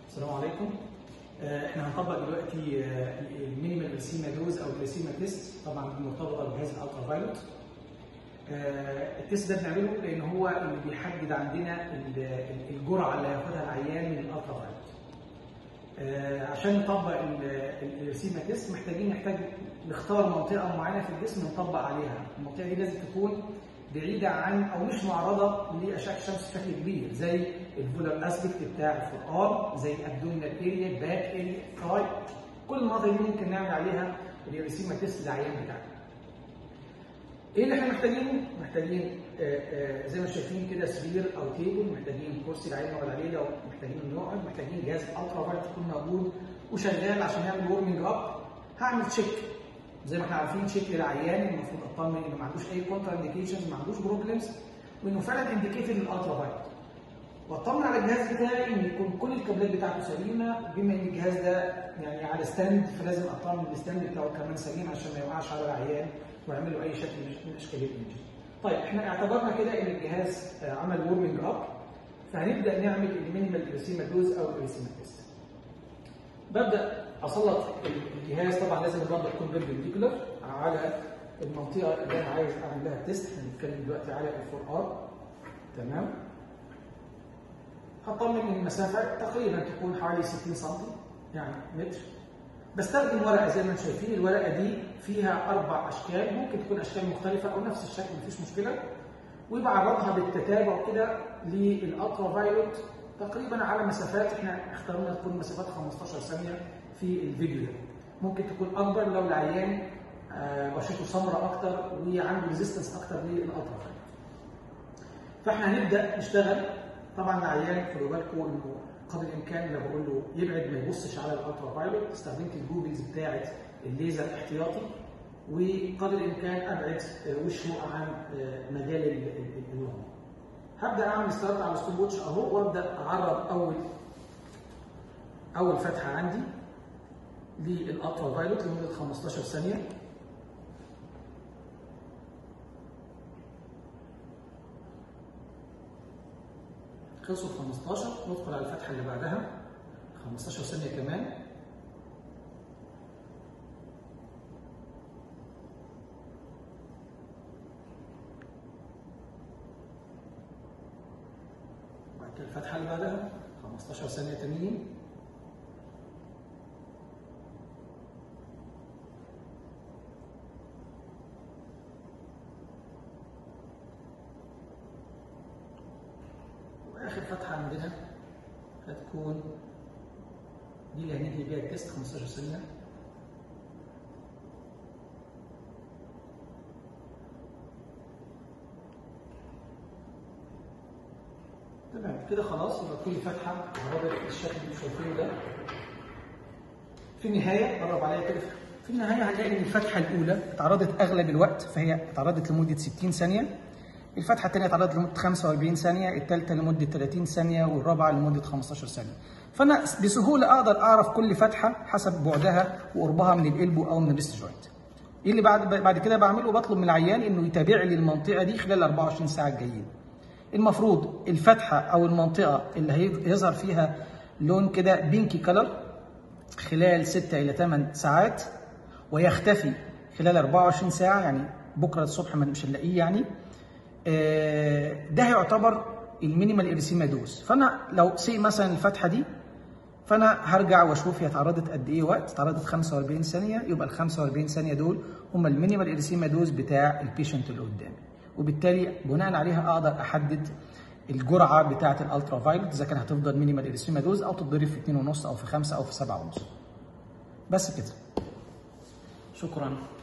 السلام عليكم آه، احنا هنطبق دلوقتي آه، المينيمال جليسيما دوز او جليسيما تيست طبعا مرتبطه بجهاز الالترا فايلوت آه، التيست ده بنعمله لان هو اللي بيحدد عندنا ال- ال- الجرعه اللي هياخدها العيان من الالترا فايلوت آه، عشان نطبق الجليسيما تيست محتاجين نحتاج نختار منطقه معينه في الجسم نطبق عليها المنطقه دي لازم تكون بعيده عن او مش معرضه لاشعه الشمس بشكل كبير زي الفولر اسبكت بتاع الفقار زي الابدومينال اريا باك اريا ثاي كل المناطق دي ممكن نعمل عليها الريسيما تيست للعيان بتاعنا. ايه اللي احنا محتاجينه؟ محتاجين آه، آه، زي ما شايفين كده سرير او تيبل محتاجين كرسي العيان يقعد عليه لو محتاجين انه يقعد محتاجين جهاز الترا فايلوت يكون موجود وشغال عشان يعمل ورمنج اب هعمل تشيك زي ما احنا عارفين تشيك للعيان المفروض اطمن انه ما عندوش اي كونتر انديكيشنز ما عندوش بروبلمز وانه فعلا انديكيتد للالترا فايلوت واطمن على الجهاز بتاعي ان يكون كل الكابلات بتاعته سليمه بما ان الجهاز ده يعني على ستاند فلازم اطمن الستاند بتاعه كمان سليم عشان ما يوقعش على العيان ويعمل له اي شكل من اشكال الانجن. طيب احنا اعتبرنا كده ان الجهاز آه، عمل وورمنج اب فهنبدا نعمل المينيمال جليسيما دوز او الجليسيما تيست. ببدا اسلط الجهاز طبعا لازم الرمله تكون بيربنديكولار على المنطقه اللي انا عايز اعمل لها تيست هنتكلم دلوقتي على الفور ار تمام هطمن ان المسافه تقريبا تكون حوالي 60 سم يعني متر بستخدم ورقه زي ما انتم شايفين الورقه دي فيها اربع اشكال ممكن تكون اشكال مختلفه او نفس الشكل مفيش مشكله وبعرضها بالتتابع كده للالترا فايلوت تقريبا على مسافات احنا اخترنا تكون مسافات 15 ثانيه في الفيديو ده ممكن تكون اكبر لو العيان آه، بشرته سمراء اكتر وعنده ريزيستنس اكتر للالترا فايلوت فاحنا هنبدا نشتغل طبعا العيان خدوا بالكم انه قدر الامكان لو بقول له يبعد ما يبصش على الالترا فايلوت استخدمت الجوجلز بتاعه الليزر احتياطي وقدر الامكان ابعد آه، وشه عن آه، مجال ال- ال- النوم. هبدا اعمل ستارت على الستوب واتش اهو وابدا اعرض اول اول فتحه عندي للالترا فايلوت لمده 15 ثانيه خلصوا 15 ندخل على الفتحه اللي بعدها 15 ثانيه كمان وبعد كده الفتحه اللي بعدها 15 ثانيه تانيين واخر فتحه عندنا هتكون دي اللي هننهي بيها التست 15 ثانيه تمام كده خلاص يبقى كل فتحه عرضت الشكل اللي شايفينه ده في النهايه قرب عليا كده في النهايه هنلاقي ان الفتحه الاولى اتعرضت اغلب الوقت فهي اتعرضت لمده 60 ثانيه الفتحه الثانيه اتعرضت لمده 45 ثانيه الثالثه لمده 30 ثانيه والرابعه لمده 15 ثانيه فانا بسهوله اقدر اعرف كل فتحه حسب بعدها وقربها من القلب او من الريست جوينت ايه اللي بعد بعد كده بعمله بطلب من العيان انه يتابع لي المنطقه دي خلال 24 ساعه الجايين المفروض الفتحه او المنطقه اللي هيظهر فيها لون كده بينكي كلر خلال 6 الى 8 ساعات ويختفي خلال 24 ساعه يعني بكره الصبح ما مش هنلاقيه يعني آه، ده هيعتبر المينيمال اريسيما دوز فانا لو سي مثلا الفتحه دي فانا هرجع واشوف هي اتعرضت قد ايه وقت اتعرضت 45 ثانيه يبقى ال 45 ثانيه دول هم المينيمال اريسيما دوز بتاع البيشنت اللي قدامي وبالتالي بناء عليها اقدر احدد الجرعه بتاعه الالترا فايلوت اذا كان هتفضل مينيمال اريسيما دوز او تتضرب في 2.5 او في 5 او في 7.5 بس كده شكرا